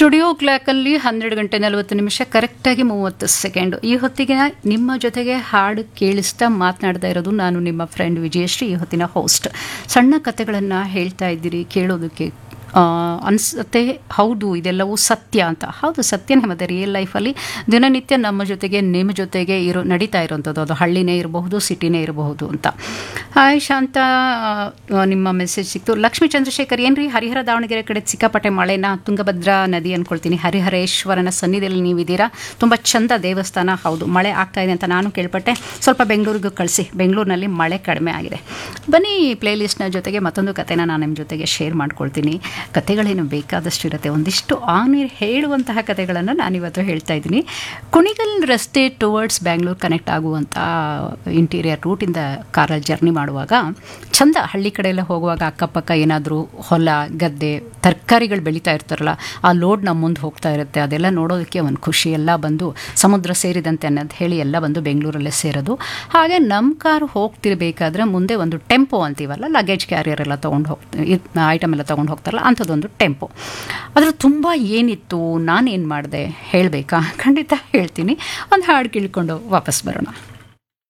studio ಕ್ಲಾಕಲ್ಲಿ ಹನ್ನೆರಡು ಗಂಟೆ ನಲವತ್ತು ನಿಮಿಷ ಕರೆಕ್ಟಾಗಿ ಮೂವತ್ತು ಸೆಕೆಂಡು ಈ ಹೊತ್ತಿಗೆ ನಿಮ್ಮ ಜೊತೆಗೆ ಹಾಡು ಕೇಳಿಸ್ತಾ ಮಾತನಾಡ್ತಾ ಇರೋದು ನಾನು ನಿಮ್ಮ ಫ್ರೆಂಡ್ ವಿಜಯಶ್ರೀ ಈ ಹೊತ್ತಿನ ಹೋಸ್ಟ್ ಸಣ್ಣ ಕಥೆಗಳನ್ನು ಹೇಳ್ತಾ ಇದ್ದೀರಿ ಕೇಳೋದಕ್ಕೆ ಆ, ಅನ್ಸುತ್ತೆ ಹೌದು ಇದೆಲ್ಲವೂ ಸತ್ಯ ಅಂತ ಹೌದು ಸತ್ಯನೇ ಮತ್ತು ರಿಯಲ್ ಲೈಫಲ್ಲಿ ದಿನನಿತ್ಯ ನಮ್ಮ ಜೊತೆಗೆ ನಿಮ್ಮ ಜೊತೆಗೆ ಇರೋ ನಡೀತಾ ಇರೋವಂಥದ್ದು ಅದು ಹಳ್ಳಿನೇ ಇರಬಹುದು ಸಿಟಿನೇ ಇರಬಹುದು ಅಂತ ಹಾಯ್ ಶಾಂತ ಆ, ನಿಮ್ಮ ಮೆಸೇಜ್ ಸಿಕ್ತು ಲಕ್ಷ್ಮೀ ಚಂದ್ರಶೇಖರ್ ಏನ್ರಿ ಹರಿಹರ ದಾವಣಗೆರೆ ಕಡೆ ಸಿಕ್ಕಾಪಟ್ಟೆ ಮಳೆನ ತುಂಗಭದ್ರಾ ನದಿ ಅನ್ಕೊಳ್ತೀನಿ ಹರಿಹರೇಶ್ವರನ ಸನ್ನಿಧಿಯಲ್ಲಿ ನೀವಿದ್ದೀರಾ ತುಂಬ ಚಂದ ದೇವಸ್ಥಾನ ಹೌದು ಮಳೆ ಆಗ್ತಾ ಇದೆ ಅಂತ ನಾನು ಕೇಳ್ಪಟ್ಟೆ ಸ್ವಲ್ಪ ಬೆಂಗಳೂರಿಗೂ ಕಳಿಸಿ ಬೆಂಗಳೂರಿನಲ್ಲಿ ಮಳೆ ಕಡಿಮೆ ಆಗಿದೆ ಬನ್ನಿ ಪ್ಲೇ ಲಿಸ್ಟ್ನ ಜೊತೆಗೆ ಮತ್ತೊಂದು ಕಥೆನ ನಾನು ನಿಮ್ಮ ಜೊತೆಗೆ ಶೇರ್ ಮಾಡ್ಕೊಳ್ತೀನಿ ಕಥೆಗಳೇನು ಬೇಕಾದಷ್ಟು ಇರುತ್ತೆ ಒಂದಿಷ್ಟು ಆಮೇಲೆ ಹೇಳುವಂತಹ ಕಥೆಗಳನ್ನು ನಾನಿವತ್ತು ಹೇಳ್ತಾ ಇದ್ದೀನಿ ಕುಣಿಗಲ್ ರಸ್ತೆ ಟುವರ್ಡ್ಸ್ ಬ್ಯಾಂಗ್ಳೂರ್ ಕನೆಕ್ಟ್ ಆಗುವಂಥ ಇಂಟೀರಿಯರ್ ರೂಟಿಂದ ಕಾರಲ್ಲಿ ಜರ್ನಿ ಮಾಡುವಾಗ ಚಂದ ಹಳ್ಳಿ ಕಡೆ ಎಲ್ಲ ಹೋಗುವಾಗ ಅಕ್ಕಪಕ್ಕ ಏನಾದರೂ ಹೊಲ ಗದ್ದೆ ತರಕಾರಿಗಳು ಬೆಳೀತಾ ಇರ್ತಾರಲ್ಲ ಆ ಲೋಡ್ ನಮ್ಮ ಮುಂದೆ ಹೋಗ್ತಾ ಇರುತ್ತೆ ಅದೆಲ್ಲ ನೋಡೋದಕ್ಕೆ ಒಂದು ಖುಷಿ ಎಲ್ಲ ಬಂದು ಸಮುದ್ರ ಸೇರಿದಂತೆ ಅನ್ನೋದು ಹೇಳಿ ಎಲ್ಲ ಬಂದು ಬೆಂಗಳೂರಲ್ಲೇ ಸೇರೋದು ಹಾಗೆ ನಮ್ಮ ಕಾರು ಹೋಗ್ತಿರ್ಬೇಕಾದ್ರೆ ಮುಂದೆ ಒಂದು ಟೆಂಪೋ ಅಂತೀವಲ್ಲ ಲಗೇಜ್ ಕ್ಯಾರಿಯರ್ ಎಲ್ಲ ತೊಗೊಂಡು ಹೋಗ್ತೀವಿ ಐಟಮ್ ಎಲ್ಲ ತೊಗೊಂಡು ಹೋಗ್ತಾರಲ್ಲ ಅಂಥದ್ದೊಂದು ಟೆಂಪೋ ಅದ್ರ ತುಂಬ ಏನಿತ್ತು ನಾನೇನು ಮಾಡಿದೆ ಹೇಳಬೇಕಾ ಖಂಡಿತ ಹೇಳ್ತೀನಿ ಒಂದು ಹಾಡು ಕೇಳ್ಕೊಂಡು ವಾಪಸ್ ಬರೋಣ